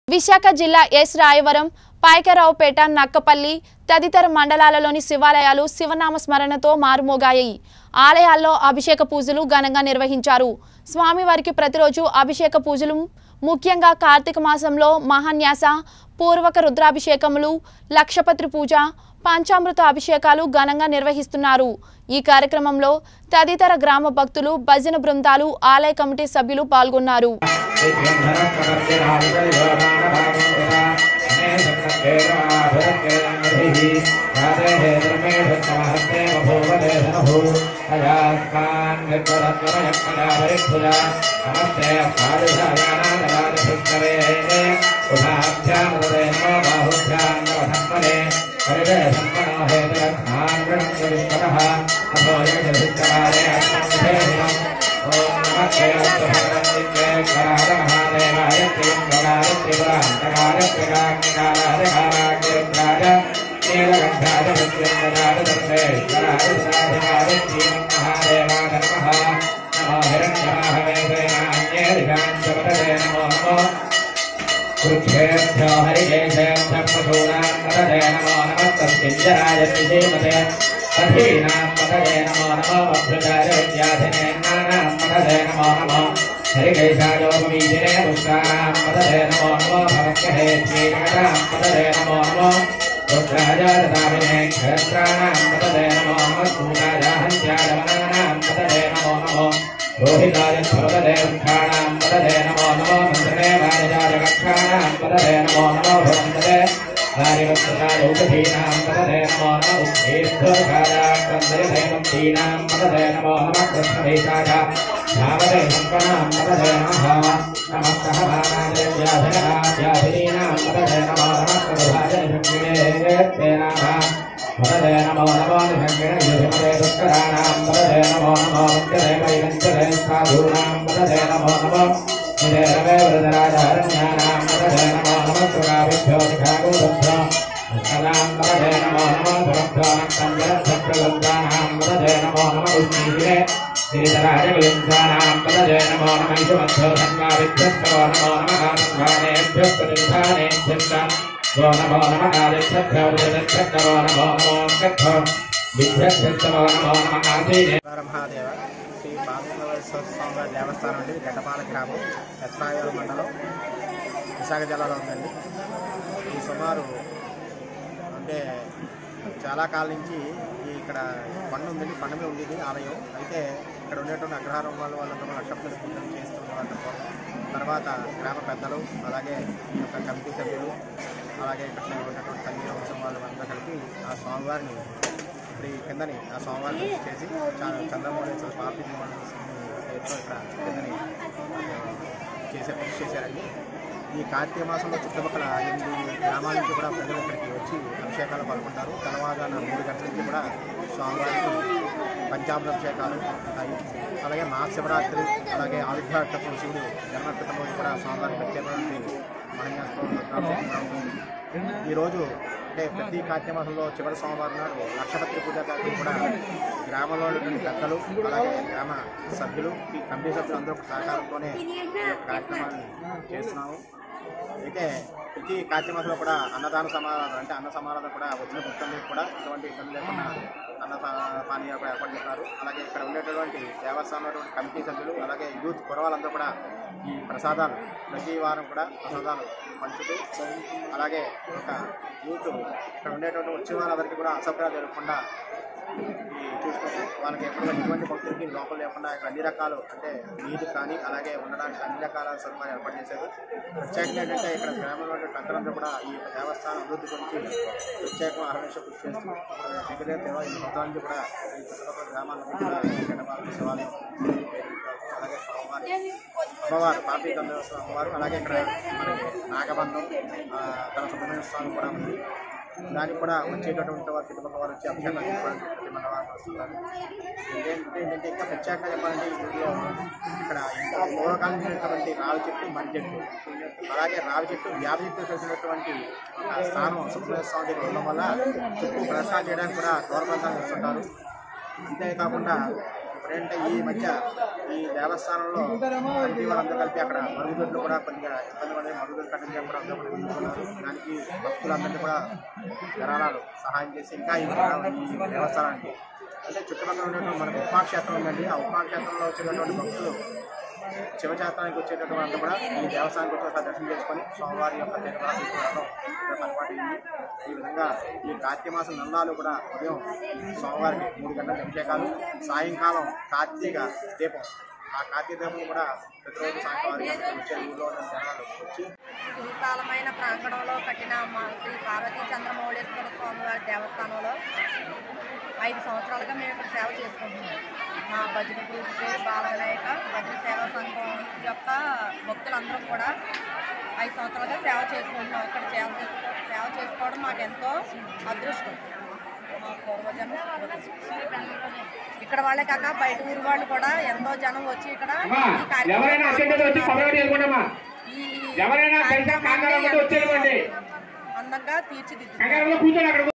విశాఖ జిల్లా ఎస్ రాయవరం పాయకరావుపేట నక్కపల్లి తదితర మండలాలలోని శివాలయాలు శివనామ స్మరణతో మారుమోగాయి ఆలయాల్లో అభిషేక పూజలు ఘనంగా నిర్వహించారు స్వామివారికి ప్రతిరోజు అభిషేక పూజలు ముఖ్యంగా కార్తీక మాసంలో మహాన్యాస పూర్వక రుద్రాభిషేకములు లక్షపత్రి పూజ పంచామృత అభిషేకాలు ఘనంగా నిర్వహిస్తున్నారు ఈ కార్యక్రమంలో తదితర గ్రామ భక్తులు భజన బృందాలు ఆలయ కమిటీ సభ్యులు పాల్గొన్నారు कृच्छेभ्यो हरिकेशेभ्यः पशूनां पतये नमो नमः तस्मिञ्जराय विधीमते अधीनां पतये नमो नमो अभ्युदाय विद्याधिनेन्नानां पतये नमो नमो हरिकेशायोपवीजिने पुष्टानां पतये नमो नमो भवत्यहे श्रीनगरां पतये नमो नमो रुद्राय ददामिने क्षेत्राणां पतये नमो नमः सूताय हन्त्यायवनानां पतये नमो नमो रोहिताय भवदे वृक्षाणां पददे नमो नमो मन्त्रणे वाणिजाय वृक्षाणां पददे नमो नमो भवन्तदे वारिवत्सताय औषधीनां पददे नमो नमो उद्धीर्घोषायाक्रन्दयधैवन्तीनां पददे नमो नमः कृष्णभीषाय धावदे सम्पनां पददे नमः नमः सहभानाय व्याधिनां पददे नमो नमः प्रभुभाय निषङ्गिणे ते नमः पददे नमो नमो निषङ्गिणे युधिमते दुष्कराणां पददे नमो नमो वैवञ्चरे साधूनां पददे नमो नमो निरवे वरदराजहरण्यानां पददे नमो नमः सुराभिभ्यो दिखागुभ्यो सदां पददे नमो नमो सुरभ्यो नक्तञ्जनसप्रगन्धानां पददे नमो नमः उष्णीजिरे श्रीधराजविलिङ्गानां पददे नमो नमः इषुमध्यो धन्वाभिभ्यस्तवो नमो नमः संभानेभ्यो प्रतिधानेभ्यश्च वो नमो नमः आदित्यभ्यो विदक्षभ्यो नमो नमो गच्छो विभ्यभ्यस्तवो नमो नमः आसीने మహాదేవ శ్రీ పార్వతీశ్వర స్వామి వారి దేవస్థానం అండి ఇది గడ్డపాల గ్రామం ఎస్రాయవరం మండలం విశాఖ జిల్లాలో ఉందండి ఈ సుమారు అంటే చాలా కాలం నుంచి ఈ ఇక్కడ కొండ ఉందండి కొండ మీద ఉండేది ఆలయం అయితే ఇక్కడ ఉండేటువంటి అగ్రహారం వాళ్ళ వాళ్ళందరూ నక్షత్ర పూజలు చేస్తున్నారు తర్వాత గ్రామ పెద్దలు అలాగే ఈ యొక్క కమిటీ సభ్యులు అలాగే ఇక్కడ ఉన్నటువంటి కన్యా వంశం వాళ్ళు అందరూ కలిపి ఆ స్వామివారిని ఇప్పుడు ఈ కిందని ఆ స్వామివారిని చేసి చా- చంద్రమౌళేశ్వర పార్టీ పేరుతో ఇక్కడ కిందని చేసే కృషి చేశారండి ఈ కార్తీక మాసంలో చుట్టుపక్కల ఎనిమిది గ్రామాల నుంచి కూడా ప్రజలు ఇక్కడికి వచ్చి అభిషేకాలు పాల్గొంటారు తెల్లవారుజామున మూడు గంటల నుంచి కూడా స్వామివారికి పంచామృత అభిషేకాలు ఉంటాయి అలాగే మహాశివరాత్రి అలాగే ఆవిర్భావ శివుడు జన్మకృతం రోజు కూడా స్వామివారికి ప్రత్యేకమైనటువంటి మహన్యాసం ఈరోజు అంటే ప్రతి కార్తీక మాసంలో చివరి సోమవారం నాడు లక్షపత్రి పూజ కార్యక్రమం కూడా గ్రామంలో ఉన్నటువంటి పెద్దలు అలాగే గ్రామ సభ్యులు ఈ కమిటీ సభ్యులు అందరూ సహకారంతోనే ఈ యొక్క కార్యక్రమాన్ని చేస్తున్నాము అయితే ప్రతి కార్తీక మాసంలో కూడా అన్నదాన సమారాధన అంటే అన్న సమారాధన కూడా వచ్చిన భక్తులకు కూడా ఎటువంటి ఇబ్బంది లేకుండా అన్న పా- పానీయాలు కూడా ఏర్పాటు చేస్తారు అలాగే ఇక్కడ ఉండేటటువంటి దేవస్థానంలో కమిటీ సభ్యులు అలాగే యూత్ కురవాళ్ళందరూ కూడా ఈ ప్రసాదాలు ప్రతి వారం కూడా ప్రసాదాలు పంచుతూ అలాగే ఒక యూత్ ఇక్కడ ఉండేటువంటి వచ్చే వాళ్ళందరికీ కూడా అసభ్యాలు జరగకుండా ఈ చూసుకుంటూ వాళ్ళకి ఎప్పుడు ఎటువంటి భక్తులకి లోపల లేకుండా ఇక్కడ అన్ని రకాలు అంటే నీరు కానీ అలాగే ఉండడానికి అన్ని రకాల సదుపాయాలు ఏర్పాటు చేశారు ప్రత్యేకంగా ఏంటంటే ఇక్కడ గ్రామంలో ఉండే పెద్దలందరూ కూడా ఈ యొక్క దేవస్థానం అభివృద్ధి గురించి ప్రత్యేకంగా అహర్నిశ కృషి చేస్తూ దగ్గరే దేవ ఈ మొత్తం నుంచి కూడా ఈ చుట్టుపక్కల గ్రామాలన్నీ కూడా గణపాల శివాలయం అలాగే స్వామివారి అమ్మవారు పాపి చంద్రస్వామి అమ్మవారు అలాగే ఇక్కడ మనకి నాగబంధం ఆ, తన సుబ్రహ్మణ్య స్వామి కూడా ఉంది దానికి కూడా వచ్చేటటువంటి వారు చుట్టుపక్కల వారు వచ్చి అభిషేకం చేసుకోవడానికి ప్రతి మండలం వస్తున్నారు ఏంటంటే ఏంటంటే ఇంకా ప్రత్యేకంగా చెప్పాలంటే ఈ ఊరిలో ఇక్కడ ఇంకా పూర్వకాలం ఉన్నటువంటి రావి చెట్టు మర్రి చెట్టు అలాగే రావి చెట్టు వ్యాప చెట్టు కలిసినటువంటి ఒక స్థానం సుబ్రహ్మణ్య స్వామి దగ్గర ఉండడం వల్ల చుట్టూ ప్రదర్శన చేయడానికి కూడా దూర ప్రాంతాలు వస్తుంటారు అంతేకాకుండా ఇప్పుడేంటే ఈ మధ్య ఈ దేవస్థానంలో కమిటీ వాళ్ళందరూ కలిపి అక్కడ మరుగుదొడ్లు కూడా కొద్దిగా ఇబ్బంది పడి మరుగుదొడ్లు కట్టించడం కూడా అందరూ కూడా ఎన్నుకున్నారు దానికి భక్తులందరినీ కూడా విరాళాలు సహాయం చేసి ఇంకా ఈ ఈ దేవస్థానానికి అంటే చుట్టుపక్కల ఉన్నటువంటి మనకు ఉపాక్షేత్రం ఉందండి ఆ ఉపాక్షేత్రంలో వచ్చేటటువంటి భక్తులు శివక్షేత్రానికి వచ్చేటటువంటి అంతా కూడా ఈ దేవస్థానానికి వచ్చి ఒకసారి దర్శనం చేసుకొని స్వామివారి యొక్క తీర్థాలు తీసుకోవడం ఇక్కడ ఏర్పాటు అయింది ఈ విధంగా ఈ కార్తీక మాసం నెలలు కూడా ఉదయం స్వామివారికి మూడు గంటల అభిషేకాలు సాయంకాలం కార్తీక దీపం ఆ కార్తీక దీపం కూడా ప్రతిరోజు సాయంకాలం ఆరు గంటలకు వచ్చే ఊళ్ళో ఉన్న జనాలు వచ్చి సువిశాలమైన ప్రాంగణంలో కట్టిన మా శ్రీ పార్వతీ చంద్రమౌళేశ్వర స్వామివారి దేవస్థానంలో ఐదు సంవత్సరాలుగా మేము ఇక్కడ సేవ చేసుకుంటున్నాం మా భజన గ్రూప్ పేరు బాలవినాయక భజన సేవా సంఘం యొక్క భక్తులందరం కూడా ఐదు సంవత్సరాలుగా సేవ చేసుకుంటున్నాం ఇక్కడ సేవ చేసుకో- సేవ చేసుకోవడం మాకు ఎంతో అదృష్టం మా పూర్వజన్మ సుకృతం. ఇక్కడ వాళ్ళే కాక బయట ఊరు వాళ్ళు కూడా ఎంతో జనం వచ్చి ఇక్కడ అమ్మా ఈ కార్యక్రమంలో ఎవరైనా అత్యంత వచ్చి కొబ్బరి వెళ్ళిపోండమ్మా ఈ ఎవరైనా బయట కార్యక్రమాన్ని కాంగారంలో వచ్చేయండి అందంగా తీర్చిదిద్దుతారు కంగారంలో కూర్చోండి అక్కడ